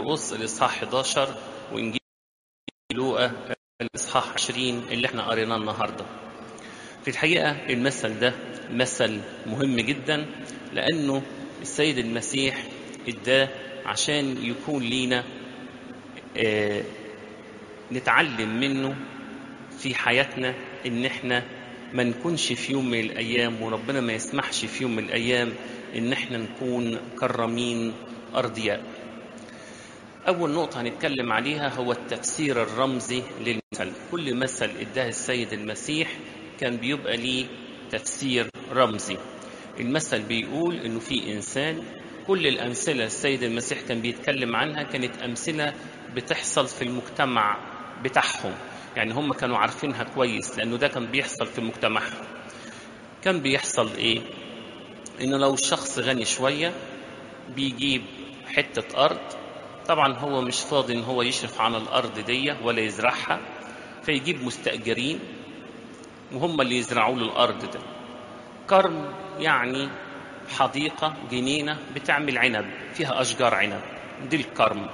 مرقس الإصحاح 11 وإنجيل لوقا الإصحاح 20 اللي احنا قريناه النهارده. في الحقيقة المثل ده مثل مهم جدا لأنه السيد المسيح اداه عشان يكون لينا آه نتعلم منه في حياتنا ان احنا ما نكونش في يوم من الايام وربنا ما يسمحش في يوم من الايام ان احنا نكون كرامين ارضياء اول نقطه هنتكلم عليها هو التفسير الرمزي للمثل كل مثل اداه السيد المسيح كان بيبقى ليه تفسير رمزي المثل بيقول انه في انسان كل الامثله السيد المسيح كان بيتكلم عنها كانت امثله بتحصل في المجتمع بتاعهم يعني هم كانوا عارفينها كويس لانه ده كان بيحصل في مجتمعهم كان بيحصل ايه انه لو الشخص غني شويه بيجيب حته ارض طبعا هو مش فاضي ان هو يشرف على الارض دي ولا يزرعها فيجيب مستاجرين وهم اللي يزرعوا له الارض ده كرم يعني حديقه جنينه بتعمل عنب فيها اشجار عنب دي الكرم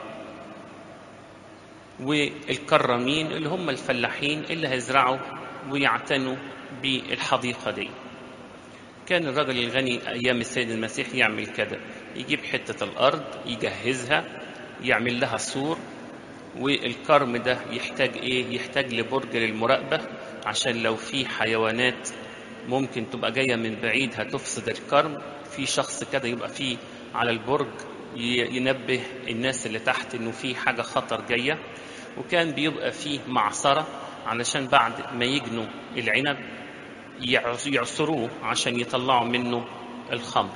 والكرمين اللي هم الفلاحين اللي هيزرعوا ويعتنوا بالحديقه دي كان الرجل الغني ايام السيد المسيح يعمل كده يجيب حته الارض يجهزها يعمل لها سور والكرم ده يحتاج ايه يحتاج لبرج للمراقبه عشان لو في حيوانات ممكن تبقى جايه من بعيد هتفسد الكرم في شخص كده يبقى فيه على البرج ينبه الناس اللي تحت انه في حاجه خطر جايه وكان بيبقى فيه معصره علشان بعد ما يجنوا العنب يعصروه عشان يطلعوا منه الخمر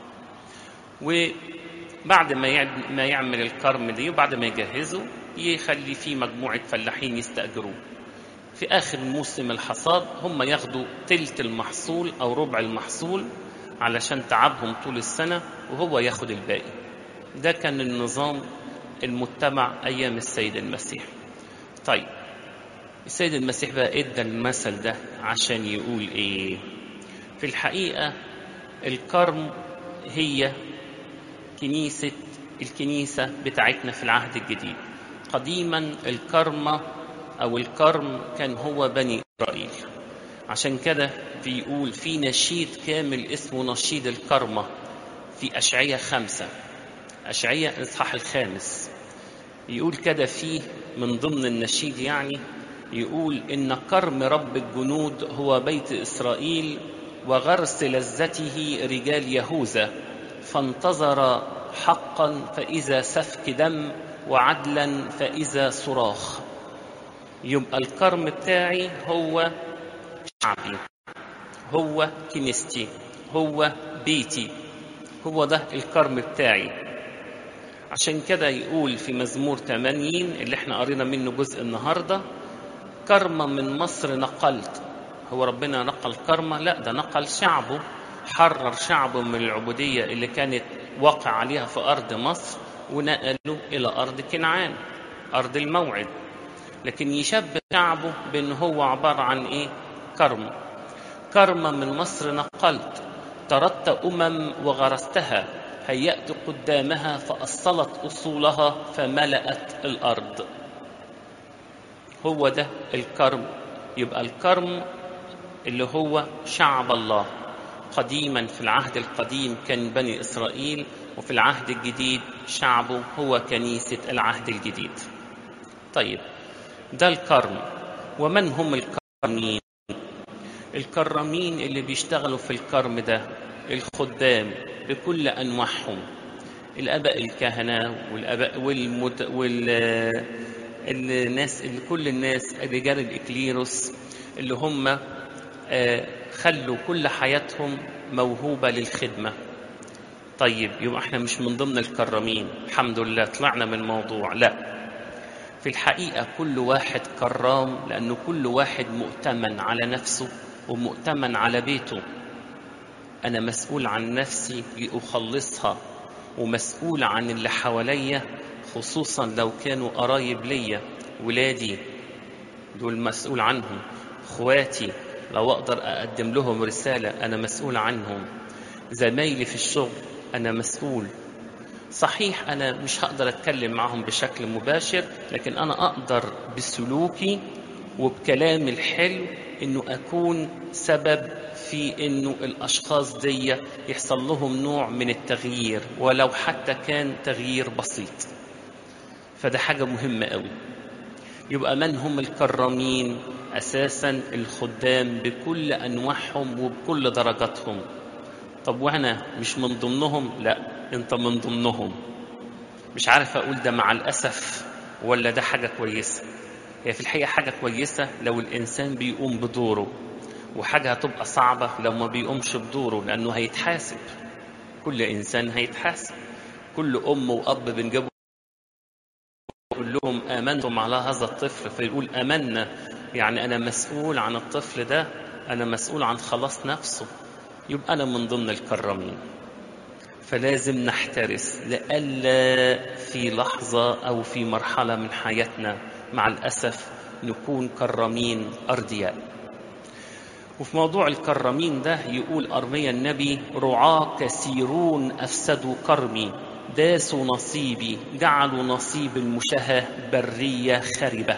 وبعد ما ما يعمل الكرم دي وبعد ما يجهزه يخلي فيه مجموعه فلاحين يستاجروه في اخر موسم الحصاد هم ياخدوا تلت المحصول او ربع المحصول علشان تعبهم طول السنه وهو ياخد الباقي ده كان النظام المتبع ايام السيد المسيح طيب السيد المسيح بقى ادى المثل ده عشان يقول ايه في الحقيقه الكرم هي كنيسه الكنيسه بتاعتنا في العهد الجديد قديما الكرمه او الكرم كان هو بني اسرائيل عشان كده بيقول في نشيد كامل اسمه نشيد الكرمه في اشعياء خمسه أشعية الإصحاح الخامس يقول كده فيه من ضمن النشيد يعني يقول إن كرم رب الجنود هو بيت إسرائيل وغرس لذته رجال يهوذا فانتظر حقا فإذا سفك دم وعدلا فإذا صراخ يبقى الكرم بتاعي هو شعبي هو كنيستي هو بيتي هو ده الكرم بتاعي عشان كده يقول في مزمور 80 اللي احنا قرينا منه جزء النهارده كرمة من مصر نقلت هو ربنا نقل كرمة لا ده نقل شعبه حرر شعبه من العبودية اللي كانت واقع عليها في أرض مصر ونقله إلى أرض كنعان أرض الموعد لكن يشبه شعبه بأن هو عبارة عن إيه كرم كرمة من مصر نقلت طردت أمم وغرستها هيأت قدامها فأصلت أصولها فملأت الأرض هو ده الكرم يبقى الكرم اللي هو شعب الله قديما في العهد القديم كان بني إسرائيل وفي العهد الجديد شعبه هو كنيسة العهد الجديد طيب ده الكرم ومن هم الكرمين الكرمين اللي بيشتغلوا في الكرم ده الخدام بكل انواعهم الاباء الكهنه والاباء والمت... وال الناس اللي كل الناس رجال الاكليروس اللي هم خلوا كل حياتهم موهوبه للخدمه طيب يبقى احنا مش من ضمن الكرامين الحمد لله طلعنا من الموضوع لا في الحقيقه كل واحد كرام لانه كل واحد مؤتمن على نفسه ومؤتمن على بيته أنا مسؤول عن نفسي لأخلصها ومسؤول عن اللي حواليا خصوصا لو كانوا قرايب ليا ولادي دول مسؤول عنهم اخواتي لو اقدر اقدم لهم رساله انا مسؤول عنهم زمايلي في الشغل انا مسؤول صحيح أنا مش هقدر أتكلم معهم بشكل مباشر لكن أنا أقدر بسلوكي وبكلامي الحلو إنه أكون سبب في إنه الأشخاص دي يحصل لهم نوع من التغيير ولو حتى كان تغيير بسيط فده حاجة مهمة قوي يبقى من هم الكرامين أساسا الخدام بكل أنواعهم وبكل درجاتهم طب وأنا مش من ضمنهم لا أنت من ضمنهم مش عارف أقول ده مع الأسف ولا ده حاجة كويسة هي في الحقيقة حاجة كويسة لو الإنسان بيقوم بدوره وحاجة هتبقى صعبة لو ما بيقومش بدوره لأنه هيتحاسب كل إنسان هيتحاسب كل أم وأب بنجيبه يقول لهم آمنتم على هذا الطفل فيقول آمنا يعني أنا مسؤول عن الطفل ده أنا مسؤول عن خلاص نفسه يبقى أنا من ضمن الكرامين فلازم نحترس لئلا في لحظة أو في مرحلة من حياتنا مع الأسف نكون كرامين أردياء وفي موضوع الكرامين ده يقول أرميا النبي رعاة كثيرون أفسدوا كرمي داسوا نصيبي جعلوا نصيب المشاهة برية خربة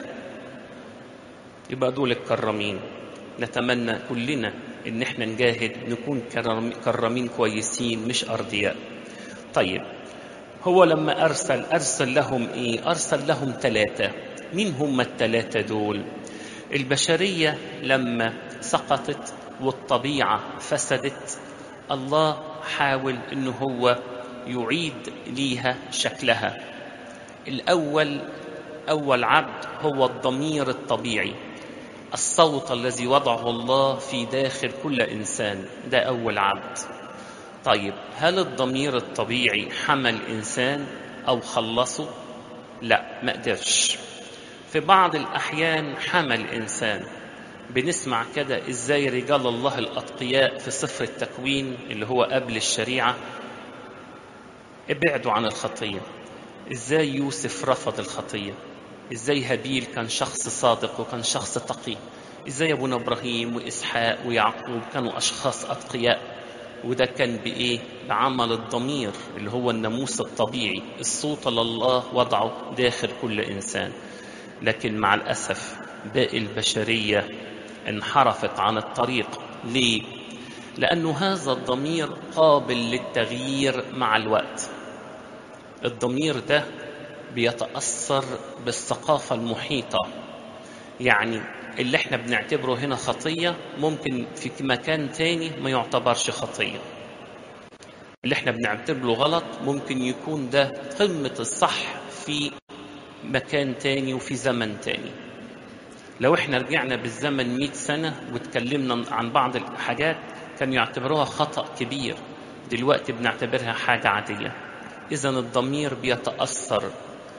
يبقى دول الكرامين نتمنى كلنا ان احنا نجاهد نكون كرامين كويسين مش ارضياء طيب هو لما ارسل ارسل لهم ايه ارسل لهم ثلاثه مين هم الثلاثه دول البشريه لما سقطت والطبيعه فسدت الله حاول انه هو يعيد ليها شكلها الاول اول عبد هو الضمير الطبيعي الصوت الذي وضعه الله في داخل كل انسان ده اول عبد طيب هل الضمير الطبيعي حمل انسان او خلصه لا ما قدرش في بعض الاحيان حمل انسان بنسمع كده ازاي رجال الله الاتقياء في سفر التكوين اللي هو قبل الشريعه ابعدوا عن الخطيه ازاي يوسف رفض الخطيه ازاي هابيل كان شخص صادق وكان شخص تقي ازاي ابونا ابراهيم واسحاق ويعقوب كانوا اشخاص اتقياء وده كان بايه بعمل الضمير اللي هو الناموس الطبيعي الصوت اللي الله وضعه داخل كل انسان لكن مع الاسف باقي البشريه انحرفت عن الطريق ليه لانه هذا الضمير قابل للتغيير مع الوقت الضمير ده بيتأثر بالثقافة المحيطة يعني اللي احنا بنعتبره هنا خطية ممكن في مكان تاني ما يعتبرش خطية اللي احنا بنعتبره غلط ممكن يكون ده قمة الصح في مكان تاني وفي زمن تاني لو احنا رجعنا بالزمن 100 سنة واتكلمنا عن بعض الحاجات كانوا يعتبروها خطأ كبير دلوقتي بنعتبرها حاجة عادية إذا الضمير بيتأثر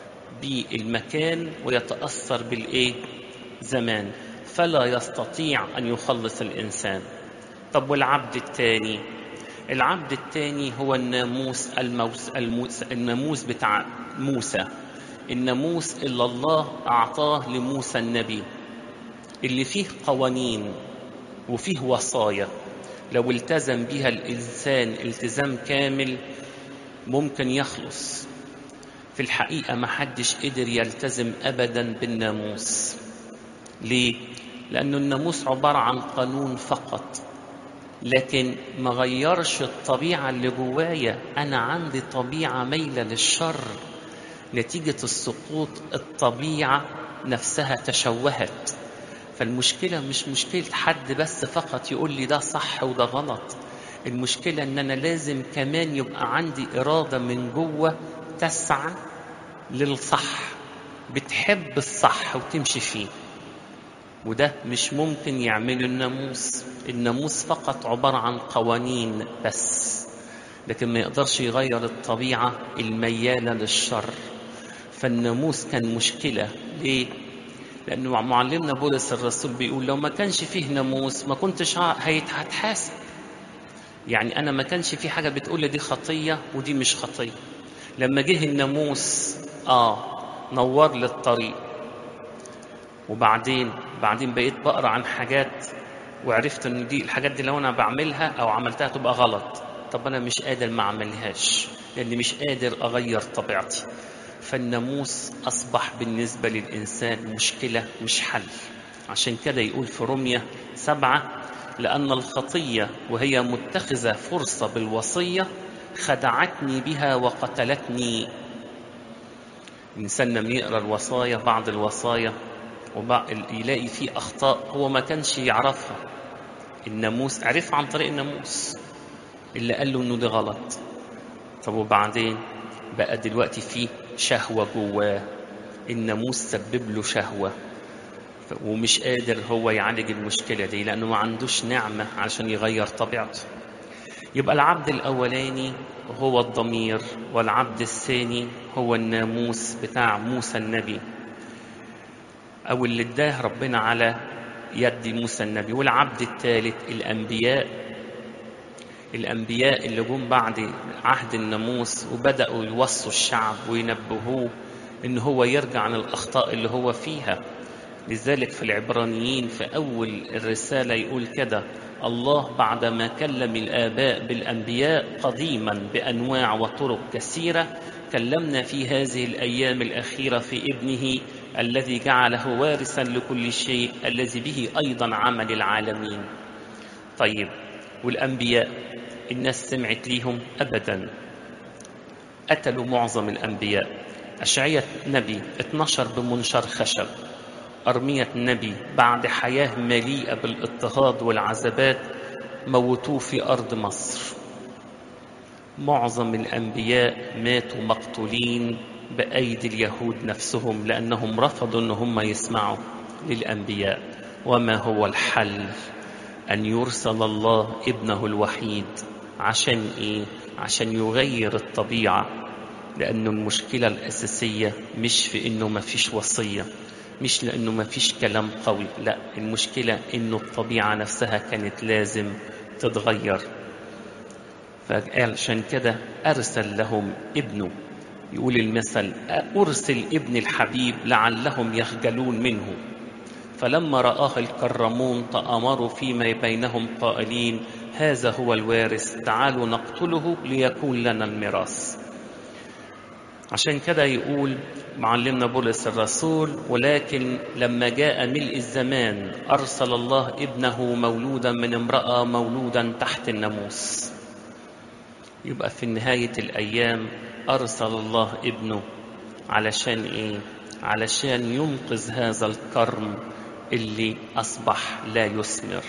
بالمكان ويتأثر بالإيه؟ زمان فلا يستطيع أن يخلص الإنسان طب والعبد الثاني العبد الثاني هو الناموس الموس الموس الناموس بتاع موسى الناموس اللي الله أعطاه لموسى النبي اللي فيه قوانين وفيه وصايا لو التزم بها الإنسان التزام كامل ممكن يخلص في الحقيقة ما حدش قدر يلتزم أبدا بالناموس ليه؟ لأنه الناموس عبارة عن قانون فقط لكن ما غيرش الطبيعة اللي جوايا أنا عندي طبيعة ميلة للشر نتيجة السقوط الطبيعة نفسها تشوهت فالمشكلة مش مشكلة حد بس فقط يقول لي ده صح وده غلط المشكلة إن أنا لازم كمان يبقى عندي إرادة من جوه تسعى للصح بتحب الصح وتمشي فيه وده مش ممكن يعمله الناموس الناموس فقط عبارة عن قوانين بس لكن ما يقدرش يغير الطبيعة الميالة للشر فالناموس كان مشكلة ليه؟ لأنه معلمنا بولس الرسول بيقول لو ما كانش فيه ناموس ما كنتش هتحاسب يعني أنا ما كانش في حاجة بتقول لي دي خطية ودي مش خطية لما جه الناموس آه نور لي الطريق وبعدين بعدين بقيت بقرا عن حاجات وعرفت ان دي الحاجات دي لو انا بعملها او عملتها تبقى غلط طب انا مش قادر ما اعملهاش لأني مش قادر أغير طبيعتي فالناموس أصبح بالنسبة للإنسان مشكلة مش حل عشان كده يقول في رمية سبعة لأن الخطية وهي متخذة فرصة بالوصية خدعتني بها وقتلتني الإنسان لما يقرأ الوصايا بعض الوصايا يلاقي فيه أخطاء هو ما كانش يعرفها الناموس عرفها عن طريق الناموس اللي قال له إنه ده غلط طب وبعدين بقى دلوقتي فيه شهوة جواه الناموس سبب له شهوة ومش قادر هو يعالج المشكلة دي لأنه ما عندوش نعمة علشان يغير طبيعته يبقى العبد الأولاني هو الضمير والعبد الثاني هو الناموس بتاع موسى النبي أو اللي اداه ربنا على يد موسى النبي والعبد الثالث الأنبياء الأنبياء اللي جم بعد عهد الناموس وبدأوا يوصوا الشعب وينبهوه إن هو يرجع عن الأخطاء اللي هو فيها لذلك في العبرانيين في أول الرسالة يقول كده الله بعدما كلم الآباء بالأنبياء قديما بأنواع وطرق كثيرة كلمنا في هذه الأيام الأخيرة في ابنه الذي جعله وارثا لكل شيء الذي به أيضا عمل العالمين طيب والأنبياء الناس سمعت ليهم أبدا قتلوا معظم الأنبياء أشعية نبي 12 بمنشر خشب أرمية نبي بعد حياة مليئة بالاضطهاد والعذابات موتوه في أرض مصر معظم الأنبياء ماتوا مقتولين بأيدي اليهود نفسهم لأنهم رفضوا أن هم يسمعوا للأنبياء وما هو الحل أن يرسل الله ابنه الوحيد عشان إيه؟ عشان يغير الطبيعة لأن المشكلة الأساسية مش في إنه ما فيش وصية مش لأنه ما فيش كلام قوي لا المشكلة إنه الطبيعة نفسها كانت لازم تتغير فعشان كده أرسل لهم ابنه يقول المثل أرسل ابن الحبيب لعلهم يخجلون منه فلما رآه الكرمون تآمروا فيما بينهم قائلين هذا هو الوارث تعالوا نقتله ليكون لنا الميراث عشان كده يقول معلمنا بولس الرسول ولكن لما جاء ملء الزمان أرسل الله ابنه مولودا من امرأة مولودا تحت الناموس يبقى في نهاية الأيام أرسل الله ابنه علشان إيه؟ علشان ينقذ هذا الكرم اللي أصبح لا يثمر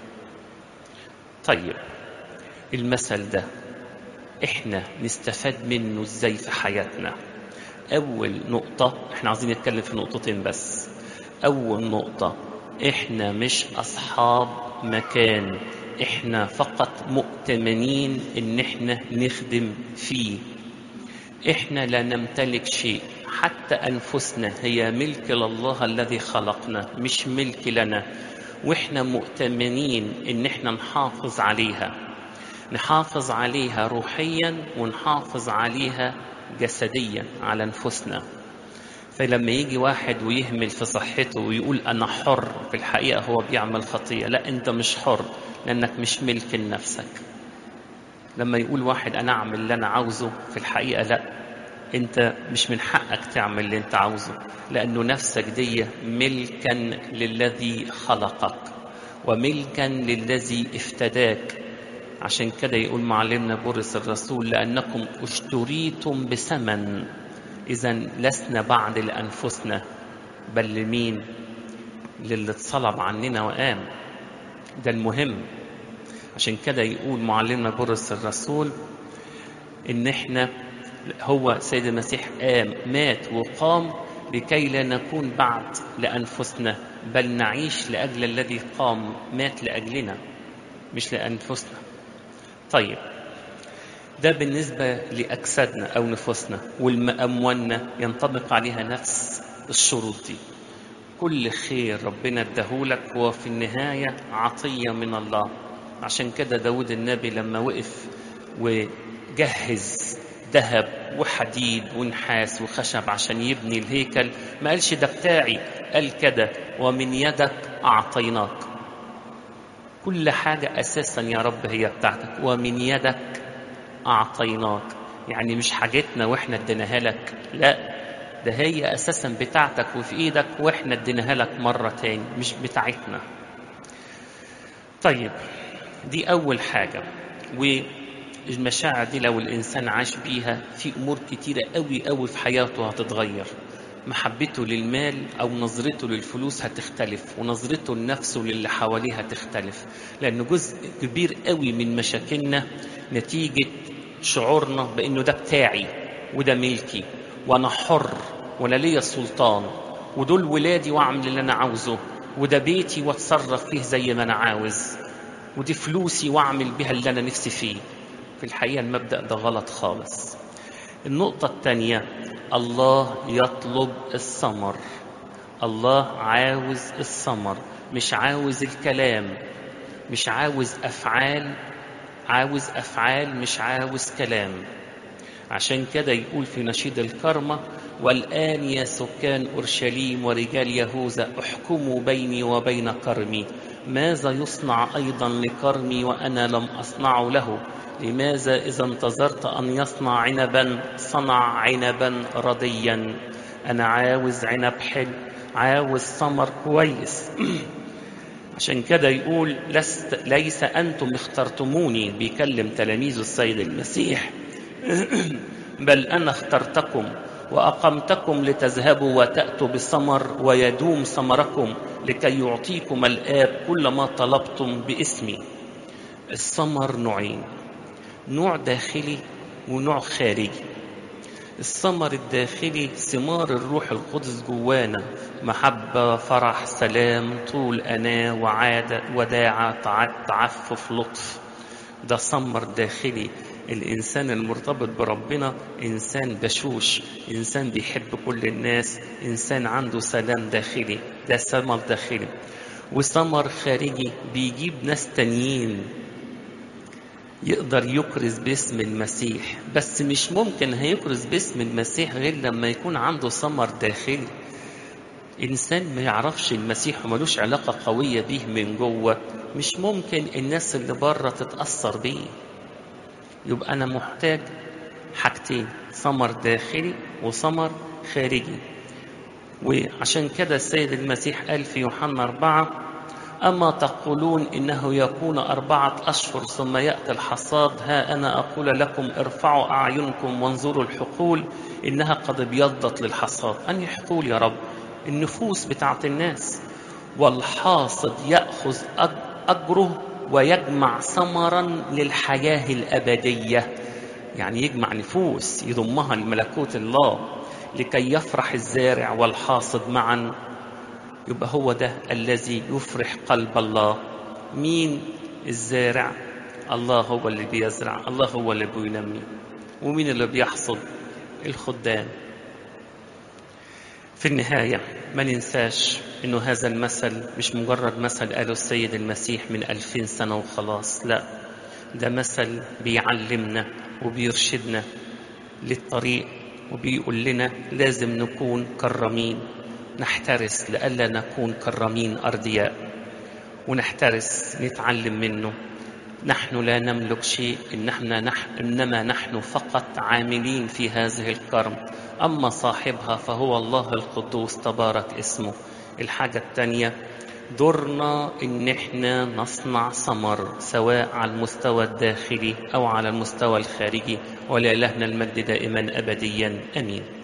طيب المثل ده احنا نستفاد منه ازاي في حياتنا اول نقطة احنا عايزين نتكلم في نقطتين بس اول نقطة احنا مش اصحاب مكان احنا فقط مؤتمنين ان احنا نخدم فيه احنا لا نمتلك شيء حتى انفسنا هي ملك لله الذي خلقنا مش ملك لنا واحنا مؤتمنين ان احنا نحافظ عليها نحافظ عليها روحيا ونحافظ عليها جسديا على نفوسنا فلما يجي واحد ويهمل في صحته ويقول انا حر في الحقيقه هو بيعمل خطيه لا انت مش حر لانك مش ملك لنفسك لما يقول واحد انا اعمل اللي انا عاوزه في الحقيقه لا انت مش من حقك تعمل اللي انت عاوزه لانه نفسك دي ملكا للذي خلقك وملكا للذي افتداك عشان كده يقول معلمنا بولس الرسول لأنكم اشتريتم بثمن إذا لسنا بعد لأنفسنا بل لمين؟ للي اتصلب عننا وقام ده المهم عشان كده يقول معلمنا بولس الرسول إن إحنا هو سيد المسيح قام مات وقام لكي لا نكون بعد لأنفسنا بل نعيش لأجل الذي قام مات لأجلنا مش لأنفسنا طيب ده بالنسبة لأجسادنا أو نفوسنا والأموالنا ينطبق عليها نفس الشروط دي كل خير ربنا اداهولك هو في النهاية عطية من الله عشان كده داود النبي لما وقف وجهز ذهب وحديد ونحاس وخشب عشان يبني الهيكل ما قالش ده بتاعي قال كده ومن يدك أعطيناك كل حاجة أساسا يا رب هي بتاعتك ومن يدك أعطيناك يعني مش حاجتنا واحنا اديناها لك لا ده هي اساسا بتاعتك وفي ايدك واحنا اديناها لك مره تاني مش بتاعتنا طيب دي اول حاجه والمشاعر دي لو الانسان عاش بيها في امور كتيره قوي قوي في حياته هتتغير محبته للمال او نظرته للفلوس هتختلف ونظرته لنفسه للي حواليه هتختلف لان جزء كبير قوي من مشاكلنا نتيجه شعورنا بانه ده بتاعي وده ملكي وانا حر ولا ليا سلطان ودول ولادي واعمل اللي انا عاوزه وده بيتي واتصرف فيه زي ما انا عاوز ودي فلوسي واعمل بها اللي انا نفسي فيه في الحقيقه المبدا ده غلط خالص النقطه الثانيه الله يطلب الثمر الله عاوز الثمر مش عاوز الكلام مش عاوز افعال عاوز افعال مش عاوز كلام عشان كده يقول في نشيد الكرمة والآن يا سكان أورشليم ورجال يهوذا احكموا بيني وبين كرمي ماذا يصنع أيضا لكرمي وأنا لم أصنع له لماذا إذا انتظرت أن يصنع عنبا صنع عنبا رديا أنا عاوز عنب حلو عاوز ثمر كويس عشان كده يقول لست ليس أنتم اخترتموني بيكلم تلاميذ السيد المسيح بل أنا اخترتكم وأقمتكم لتذهبوا وتأتوا بثمر ويدوم ثمركم لكي يعطيكم الآب كل ما طلبتم باسمي الثمر نوعين نوع داخلي ونوع خارجي الثمر الداخلي ثمار الروح القدس جوانا محبة فرح سلام طول أناة وعادة وداعة تعفف لطف ده ثمر داخلي الإنسان المرتبط بربنا إنسان بشوش إنسان بيحب كل الناس إنسان عنده سلام داخلي ده ثمر داخلي وثمر خارجي بيجيب ناس تانيين يقدر يكرز باسم المسيح بس مش ممكن هيكرز باسم المسيح غير لما يكون عنده ثمر داخلي إنسان ما يعرفش المسيح وملوش علاقة قوية بيه من جوه مش ممكن الناس اللي بره تتأثر بيه يبقى أنا محتاج حاجتين ثمر داخلي وثمر خارجي وعشان كده السيد المسيح قال في يوحنا أربعة أما تقولون إنه يكون أربعة أشهر ثم يأتي الحصاد ها أنا أقول لكم ارفعوا أعينكم وانظروا الحقول إنها قد ابيضت للحصاد أنهي حقول يا رب النفوس بتاعت الناس والحاصد يأخذ أجره ويجمع ثمرا للحياة الأبدية يعني يجمع نفوس يضمها لملكوت الله لكي يفرح الزارع والحاصد معا يبقى هو ده الذي يفرح قلب الله مين الزارع الله هو اللي بيزرع الله هو اللي بينمي ومين اللي بيحصد الخدام في النهاية ما ننساش انه هذا المثل مش مجرد مثل قاله السيد المسيح من ألفين سنة وخلاص لا ده مثل بيعلمنا وبيرشدنا للطريق وبيقول لنا لازم نكون كرمين نحترس لئلا نكون كرمين أردياء ونحترس نتعلم منه نحن لا نملك شيء إن نحن إنما نحن فقط عاملين في هذه الكرم أما صاحبها فهو الله القدوس تبارك اسمه الحاجة الثانية دورنا إن إحنا نصنع ثمر سواء على المستوى الداخلي أو على المستوى الخارجي ولإلهنا المجد دائما أبديا أمين